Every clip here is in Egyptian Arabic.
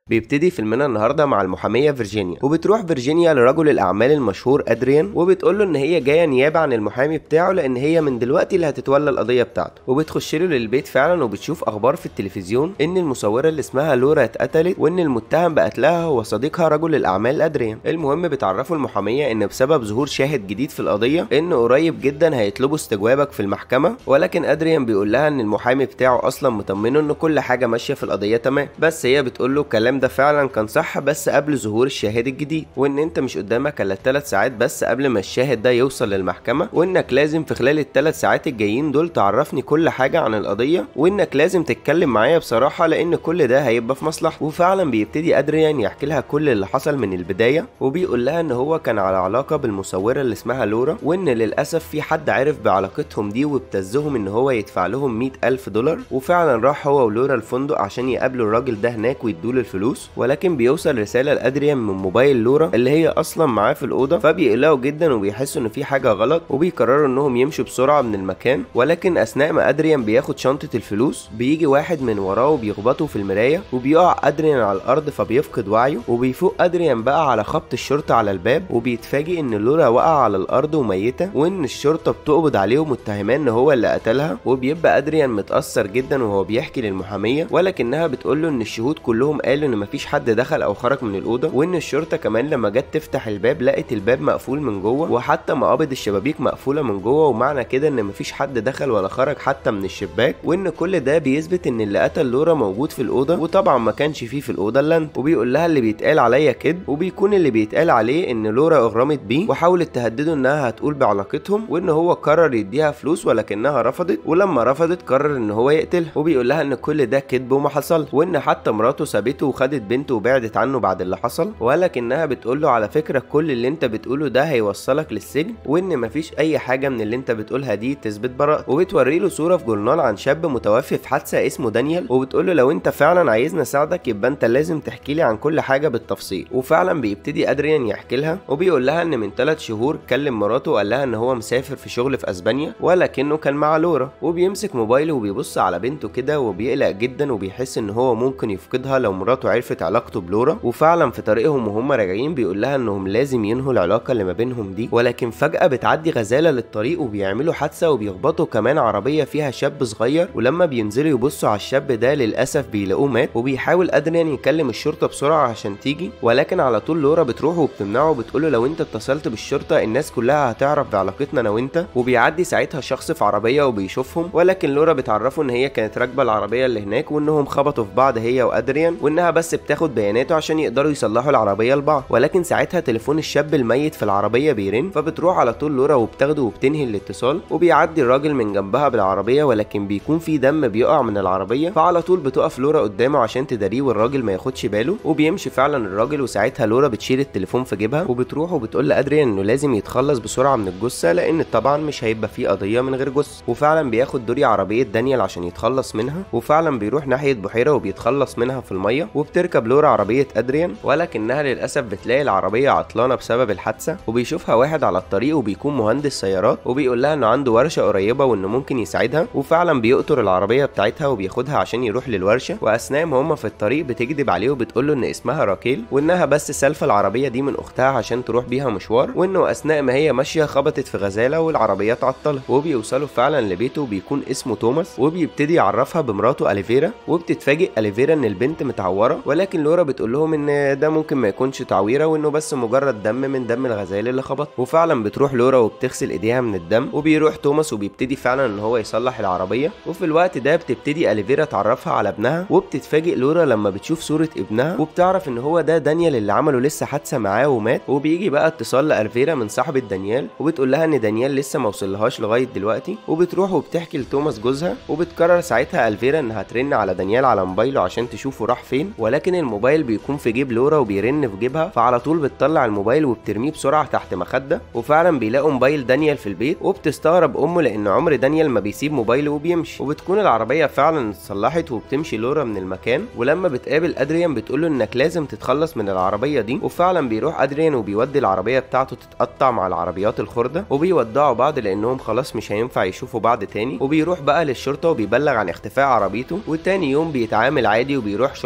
بيبتدي فيلمنا النهارده مع المحاميه فيرجينيا وبتروح فيرجينيا لرجل الاعمال المشهور ادريان وبتقول له ان هي جايه نيابه عن المحامي بتاعه لان هي من دلوقتي اللي هتتولى القضيه بتاعته وبتخش له للبيت فعلا وبتشوف اخبار في التلفزيون ان المصوره اللي اسمها لورا اتقتلت وان المتهم بقتلها هو صديقها رجل الاعمال ادريان المهم بتعرفه المحاميه ان بسبب ظهور شاهد جديد في القضيه ان قريب جدا هيطلبوا استجوابك في المحكمه ولكن ادريان بيقول لها ان المحامي بتاعه اصلا مطمنه ان كل حاجه ماشيه في القضيه تمام بس هي بتقول له الكلام ده فعلا كان صح بس قبل ظهور الشاهد الجديد وان انت مش قدامك الا 3 ساعات بس قبل ما الشاهد ده يوصل للمحكمه وانك لازم في خلال الثلاث ساعات الجايين دول تعرفني كل حاجه عن القضيه وانك لازم تتكلم معايا بصراحه لان كل ده هيبقى في مصلحه وفعلا بيبتدي ادريان يحكي لها كل اللي حصل من البدايه وبيقول لها ان هو كان على علاقه بالمصوره اللي اسمها لورا وان للاسف في حد عرف بعلاقتهم دي وابتزهم ان هو يدفع لهم 100 الف دولار وفعلا راح هو ولورا الفندق عشان يقابلوا الراجل ده هناك ويدوله الفلوس ولكن بيوصل رساله لادريان من موبايل لورا اللي هي اصلا معاه في الاوضه فبيقلقوا جدا وبيحسوا ان في حاجه غلط وبيقرروا انهم يمشوا بسرعه من المكان ولكن اثناء ما ادريان بياخد شنطه الفلوس بيجي واحد من وراه وبيخبطه في المرايه وبيقع ادريان على الارض فبيفقد وعيه وبيفوق ادريان بقى على خبط الشرطه على الباب وبيتفاجئ ان لورا وقع على الارض وميته وان الشرطه بتقبض عليه ومتهماه ان هو اللي قتلها وبيبقى ادريان متاثر جدا وهو بيحكي للمحاميه ولكنها بتقول له ان الشهود كلهم قالوا ان مفيش حد دخل او خرج من الاوضه وان الشرطه كمان لما جت تفتح الباب لقت الباب مقفول من جوه وحتى مقابض الشبابيك مقفوله من جوه ومعنى كده ان مفيش حد دخل ولا خرج حتى من الشباك وان كل ده بيثبت ان اللي قتل لورا موجود في الاوضه وطبعا ما كانش فيه في الاوضه الا انت وبيقول لها اللي بيتقال عليا كده وبيكون اللي بيتقال عليه ان لورا اغرمت بيه وحاولت تهدده انها هتقول بعلاقتهم وان هو قرر يديها فلوس ولكنها رفضت ولما رفضت قرر ان هو يقتلها وبيقول لها ان كل ده كذب وما حصل وان حتى مراته سابته وخدت بنته وبعدت عنه بعد اللي حصل ولكنها بتقول له على فكره كل اللي انت بتقوله ده هيوصلك للسجن وان مفيش اي حاجه من اللي انت بتقولها دي تثبت براءته وبتوري له صوره في جورنال عن شاب متوفي في حادثه اسمه دانيال وبتقول له لو انت فعلا عايزني اساعدك يبقى انت لازم تحكي لي عن كل حاجه بالتفصيل وفعلا بيبتدي ادريان يحكي لها وبيقول لها ان من ثلاث شهور كلم مراته وقال لها ان هو مسافر في شغل في اسبانيا ولكنه كان مع لورا وبيمسك موبايله وبيبص على بنته كده وبيقلق جدا وبيحس ان هو ممكن يفقدها لو مراته عرفت علاقته بلورا وفعلا في طريقهم وهم راجعين بيقول لها انهم لازم ينهوا العلاقه اللي ما بينهم دي ولكن فجاه بتعدي غزاله للطريق وبيعملوا حادثه وبيخبطوا كمان عربيه فيها شاب صغير ولما بينزلوا يبصوا على الشاب ده للاسف بيلاقوه مات وبيحاول ادريان يكلم الشرطه بسرعه عشان تيجي ولكن على طول لورا بتروح وبتمنعه وبتقوله لو انت اتصلت بالشرطه الناس كلها هتعرف بعلاقتنا انا وانت وبيعدي ساعتها شخص في عربيه وبيشوفهم ولكن لورا بتعرفه ان هي كانت راكبه العربيه اللي هناك وانهم خبطوا في بعض هي وادريان وانها بس بتاخد بياناته عشان يقدروا يصلحوا العربيه لبعض ولكن ساعتها تليفون الشاب الميت في العربيه بيرن فبتروح على طول لورا وبتاخده وبتنهي الاتصال وبيعدي الراجل من جنبها بالعربيه ولكن بيكون في دم بيقع من العربيه فعلى طول بتقف لورا قدامه عشان تداريه والراجل ما ياخدش باله وبيمشي فعلا الراجل وساعتها لورا بتشيل التليفون في جيبها وبتروح وبتقول لادريان انه لازم يتخلص بسرعه من الجثه لان طبعا مش هيبقى في قضيه من غير جثه وفعلا بياخد دوري عربيه دانيال عشان يتخلص منها وفعلا بيروح ناحيه بحيره وبيتخلص منها في الميه وبتركب لورا عربيه ادريان ولكنها للاسف بتلاقي العربيه عطلانه بسبب الحادثه وبيشوفها واحد على الطريق وبيكون مهندس سيارات وبيقول لها انه عنده ورشه قريبه وانه ممكن يساعدها وفعلا بيقطر العربيه بتاعتها وبياخدها عشان يروح للورشه واثناء ما هما في الطريق بتكذب عليه وبتقول له ان اسمها راكيل وانها بس سالفه العربيه دي من اختها عشان تروح بيها مشوار وانه اثناء ما هي ماشيه خبطت في غزاله والعربيه تعطلت وبيوصلوا فعلا لبيته وبيكون اسمه توماس وبيبتدي يعرفها بمراته اليفيرا وبتتفاجئ اليفيرا ان البنت متعوره ولكن لورا بتقول لهم ان ده ممكن ما يكونش تعويره وانه بس مجرد دم من دم الغزال اللي خبط وفعلا بتروح لورا وبتغسل ايديها من الدم وبيروح توماس وبيبتدي فعلا ان هو يصلح العربيه وفي الوقت ده بتبتدي اليفيرا تعرفها على ابنها وبتتفاجئ لورا لما بتشوف صوره ابنها وبتعرف ان هو ده دانيال اللي عمله لسه حادثه معاه ومات وبيجي بقى اتصال لالفيرا من صاحبه دانيال وبتقول لها ان دانيال لسه ما وصلهاش لغايه دلوقتي وبتروح وبتحكي لتوماس جوزها وبتقرر ساعتها الفيرا انها ترن على دانيال على موبايله عشان تشوفه راح فين ولكن الموبايل بيكون في جيب لورا وبيرن في جيبها فعلى طول بتطلع الموبايل وبترميه بسرعه تحت مخده وفعلا بيلاقوا موبايل دانيال في البيت وبتستغرب امه لان عمر دانيال ما بيسيب موبايله وبيمشي وبتكون العربيه فعلا اتصلحت وبتمشي لورا من المكان ولما بتقابل ادريان بتقوله انك لازم تتخلص من العربيه دي وفعلا بيروح ادريان وبيودي العربيه بتاعته تتقطع مع العربيات الخرده وبيودعوا بعض لانهم خلاص مش هينفع يشوفوا بعض تاني وبيروح بقى للشرطه وبيبلغ عن اختفاء عربيته وتاني يوم بيتعامل عادي وبيروح شغله عشان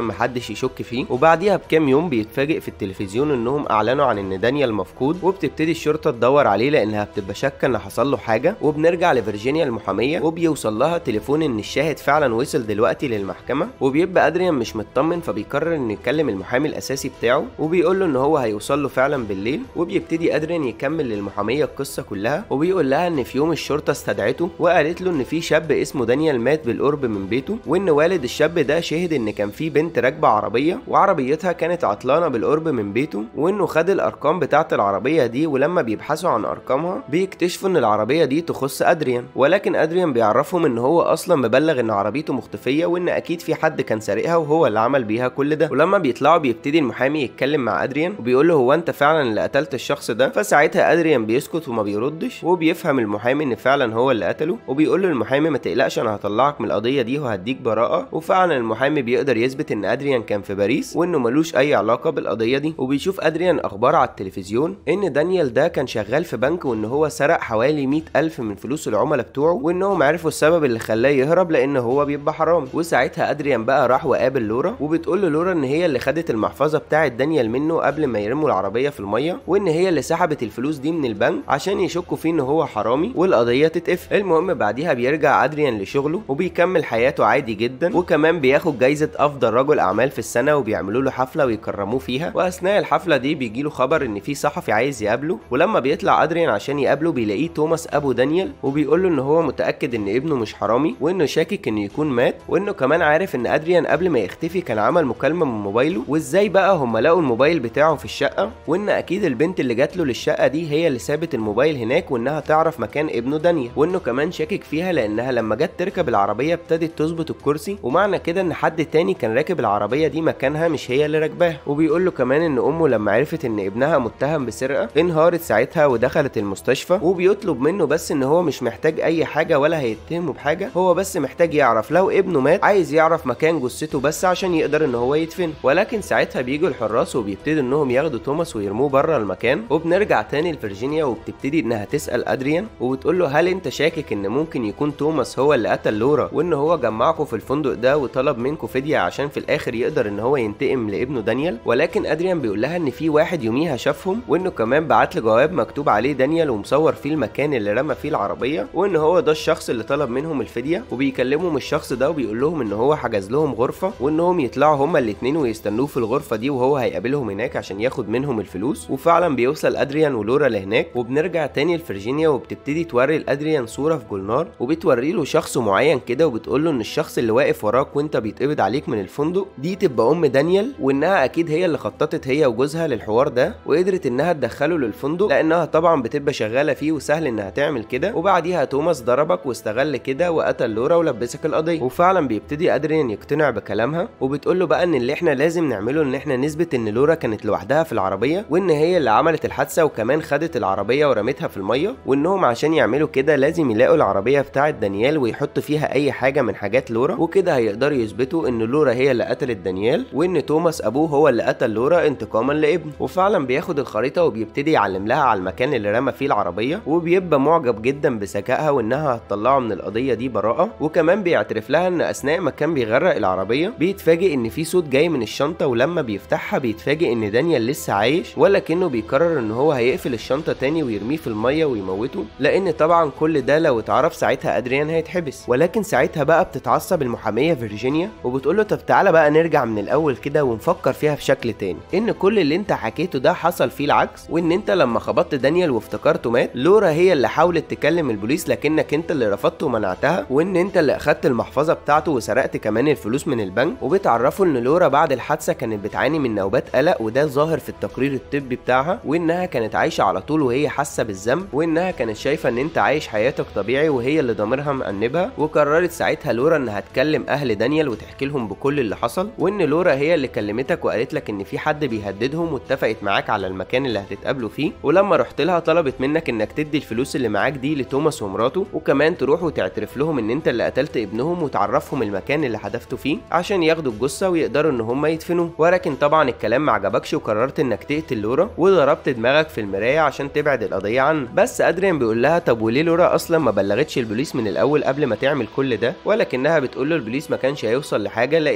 محدش يشك فيه وبعديها بكام يوم بيتفاجئ في التلفزيون انهم اعلنوا عن ان دانيال مفقود وبتبتدي الشرطه تدور عليه لانها بتبقى شاكه ان حصل له حاجه وبنرجع لفيرجينيا المحاميه وبيوصل لها تليفون ان الشاهد فعلا وصل دلوقتي للمحكمه وبيبقى ادريان مش مطمن فبيقرر انه يكلم المحامي الاساسي بتاعه وبيقول له ان هو هيوصل له فعلا بالليل وبيبتدي ادريان يكمل للمحاميه القصه كلها وبيقول لها ان في يوم الشرطه استدعته وقالت له ان في شاب اسمه دانيال مات بالقرب من بيته وان والد الشاب ده شهد ان كان في بنت راكبه عربيه وعربيتها كانت عطلانه بالقرب من بيته وانه خد الارقام بتاعه العربيه دي ولما بيبحثوا عن ارقامها بيكتشفوا ان العربيه دي تخص ادريان ولكن ادريان بيعرفهم ان هو اصلا مبلغ ان عربيته مختفيه وان اكيد في حد كان سارقها وهو اللي عمل بيها كل ده ولما بيطلعوا بيبتدي المحامي يتكلم مع ادريان وبيقول له هو انت فعلا اللي قتلت الشخص ده فساعتها ادريان بيسكت وما بيردش وبيفهم المحامي ان فعلا هو اللي قتله وبيقول له المحامي ما تقلقش انا هطلعك من القضيه دي وهديك براءه وفعلا المحامي بيقدر يثبت ان ادريان كان في باريس وانه ملوش اي علاقه بالقضيه دي وبيشوف ادريان اخبار على التلفزيون ان دانيال ده كان شغال في بنك وان هو سرق حوالي 100 الف من فلوس العملاء بتوعه وانهم عرفوا السبب اللي خلاه يهرب لان هو بيبقى حرامي وساعتها ادريان بقى راح وقابل لورا وبتقول له لورا ان هي اللي خدت المحفظه بتاعه دانيال منه قبل ما يرموا العربيه في الميه وان هي اللي سحبت الفلوس دي من البنك عشان يشكوا فيه ان هو حرامي والقضيه تتقفل المهم بعديها بيرجع ادريان لشغله وبيكمل حياته عادي جدا وكمان بياخد جايزه افضل رجل اعمال في السنه وبيعملوا له حفله ويكرموه فيها واثناء الحفله دي بيجي له خبر ان في صحفي عايز يقابله ولما بيطلع ادريان عشان يقابله بيلاقيه توماس ابو دانيال وبيقول له ان هو متاكد ان ابنه مش حرامي وانه شاكك انه يكون مات وانه كمان عارف ان ادريان قبل ما يختفي كان عمل مكالمه من موبايله وازاي بقى هم لقوا الموبايل بتاعه في الشقه وان اكيد البنت اللي جات له للشقه دي هي اللي سابت الموبايل هناك وانها تعرف مكان ابنه دانيال وانه كمان شاكك فيها لانها لما جت تركب العربيه ابتدت تظبط الكرسي ومعنى كده ان حد تاني كان راكب العربيه دي مكانها مش هي اللي راكباها وبيقول له كمان ان امه لما عرفت ان ابنها متهم بسرقه انهارت ساعتها ودخلت المستشفى وبيطلب منه بس ان هو مش محتاج اي حاجه ولا هيتهمه بحاجه هو بس محتاج يعرف لو ابنه مات عايز يعرف مكان جثته بس عشان يقدر ان هو يدفن ولكن ساعتها بيجوا الحراس وبيبتدوا انهم ياخدوا توماس ويرموه بره المكان وبنرجع تاني لفرجينيا وبتبتدي انها تسال ادريان وبتقول له هل انت شاكك ان ممكن يكون توماس هو اللي قتل لورا وان هو جمعكم في الفندق ده وطلب منكم فديه عشان في الاخر يقدر ان هو ينتقم لابنه دانيال ولكن ادريان بيقول لها ان في واحد يوميها شافهم وانه كمان بعت له جواب مكتوب عليه دانيال ومصور فيه المكان اللي رمى فيه العربيه وان هو ده الشخص اللي طلب منهم الفديه وبيكلمهم الشخص ده وبيقول لهم ان هو حجز لهم غرفه وانهم يطلعوا هما الاثنين ويستنوه في الغرفه دي وهو هيقابلهم هناك عشان ياخد منهم الفلوس وفعلا بيوصل ادريان ولورا لهناك وبنرجع تاني لفرجينيا وبتبتدي توري لادريان صوره في جولنار وبتوري له شخص معين كده وبتقول له ان الشخص اللي واقف وراك وانت بيتقبض عليك من الفندق دي تبقى ام دانيال وانها اكيد هي اللي خططت هي وجوزها للحوار ده وقدرت انها تدخله للفندق لانها طبعا بتبقى شغاله فيه وسهل انها تعمل كده وبعديها توماس ضربك واستغل كده وقتل لورا ولبسك القضيه وفعلا بيبتدي ادريان يقتنع بكلامها وبتقول له بقى ان اللي احنا لازم نعمله ان احنا نثبت ان لورا كانت لوحدها في العربيه وان هي اللي عملت الحادثه وكمان خدت العربيه ورمتها في الميه وانهم عشان يعملوا كده لازم يلاقوا العربيه بتاعه دانيال ويحطوا فيها اي حاجه من حاجات لورا وكده هيقدروا يثبتوا ان لورا هي اللي قتلت دانيال وان توماس ابوه هو اللي قتل لورا انتقاما لابنه وفعلا بياخد الخريطه وبيبتدي يعلم لها على المكان اللي رمى فيه العربيه وبيبقى معجب جدا بذكائها وانها هتطلعه من القضيه دي براءه وكمان بيعترف لها ان اثناء ما كان بيغرق العربيه بيتفاجئ ان في صوت جاي من الشنطه ولما بيفتحها بيتفاجئ ان دانيال لسه عايش ولكنه بيقرر ان هو هيقفل الشنطه تاني ويرميه في الميه ويموته لان طبعا كل ده لو اتعرف ساعتها ادريان هيتحبس ولكن ساعتها بقى بتتعصب المحاميه فيرجينيا وبتقول له طب تعالى بقى نرجع من الاول كده ونفكر فيها بشكل تاني ان كل اللي انت حكيته ده حصل فيه العكس وان انت لما خبطت دانيال وافتكرته مات لورا هي اللي حاولت تكلم البوليس لكنك انت اللي رفضت ومنعتها وان انت اللي اخدت المحفظه بتاعته وسرقت كمان الفلوس من البنك وبتعرفه ان لورا بعد الحادثه كانت بتعاني من نوبات قلق وده ظاهر في التقرير الطبي بتاعها وانها كانت عايشه على طول وهي حاسه بالذنب وانها كانت شايفه ان انت عايش حياتك طبيعي وهي اللي ضميرها مأنبها وقررت ساعتها لورا انها تكلم اهل دانيال وتحكي لهم بكل اللي حصل وان لورا هي اللي كلمتك وقالت لك ان في حد بيهددهم واتفقت معاك على المكان اللي هتتقابلوا فيه ولما رحت لها طلبت منك انك تدي الفلوس اللي معاك دي لتوماس ومراته وكمان تروح وتعترف لهم ان انت اللي قتلت ابنهم وتعرفهم المكان اللي حدفته فيه عشان ياخدوا الجثه ويقدروا ان هم يدفنوه ولكن طبعا الكلام ما عجبكش وقررت انك تقتل لورا وضربت دماغك في المرايه عشان تبعد القضيه عنه بس ادريان بيقول لها طب وليه لورا اصلا ما بلغتش البوليس من الاول قبل ما تعمل كل ده ولكنها بتقول له البوليس ما كانش هيوصل لحاجه لان طبعا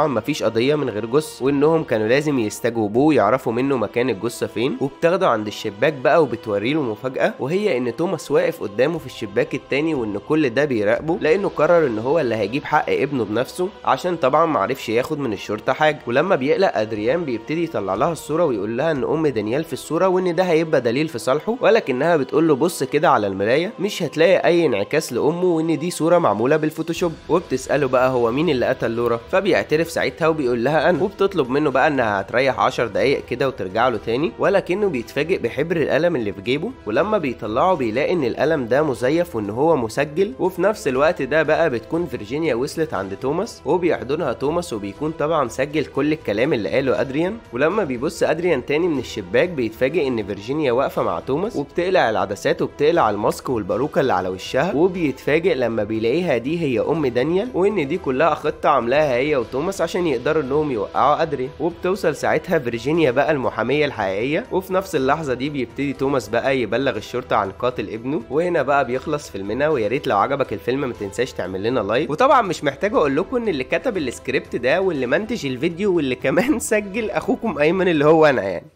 طبعا مفيش قضيه من غير جث وانهم كانوا لازم يستجوبوه ويعرفوا منه مكان الجثه فين وبتاخده عند الشباك بقى وبتوري له مفاجاه وهي ان توماس واقف قدامه في الشباك التاني وان كل ده بيراقبه لانه قرر ان هو اللي هيجيب حق ابنه بنفسه عشان طبعا معرفش ياخد من الشرطه حاجه ولما بيقلق ادريان بيبتدي يطلع لها الصوره ويقول لها ان ام دانيال في الصوره وان ده هيبقى دليل في صالحه ولكنها بتقول له بص كده على المرايه مش هتلاقي اي انعكاس لامه وان دي صوره معموله بالفوتوشوب وبتساله بقى هو مين اللي قتل لورا فبيعترف ساعتها وبيقول لها انا وبتطلب منه بقى انها هتريح 10 دقايق كده وترجع له تاني ولكنه بيتفاجئ بحبر القلم اللي في جيبه ولما بيطلعه بيلاقي ان القلم ده مزيف وان هو مسجل وفي نفس الوقت ده بقى بتكون فيرجينيا وصلت عند توماس وبيحضنها توماس وبيكون طبعا سجل كل الكلام اللي قاله ادريان ولما بيبص ادريان تاني من الشباك بيتفاجئ ان فيرجينيا واقفه مع توماس وبتقلع العدسات وبتقلع الماسك والباروكه اللي على وشها وبيتفاجئ لما بيلاقيها دي هي ام دانيال وان دي كلها خطه عاملاها هي وتوماس عشان يقدروا انهم يوقعوا ادريان وبتوصل ساعتها فيرجينيا بقى المحاميه الحقيقيه وفي نفس اللحظه دي بيبتدي توماس بقى يبلغ الشرطه عن قاتل ابنه وهنا بقى بيخلص فيلمنا ويا ريت لو عجبك الفيلم ما تنساش تعمل لنا لايك وطبعا مش محتاج اقول لكم ان اللي كتب السكريبت ده واللي منتج الفيديو واللي كمان سجل اخوكم ايمن اللي هو انا يعني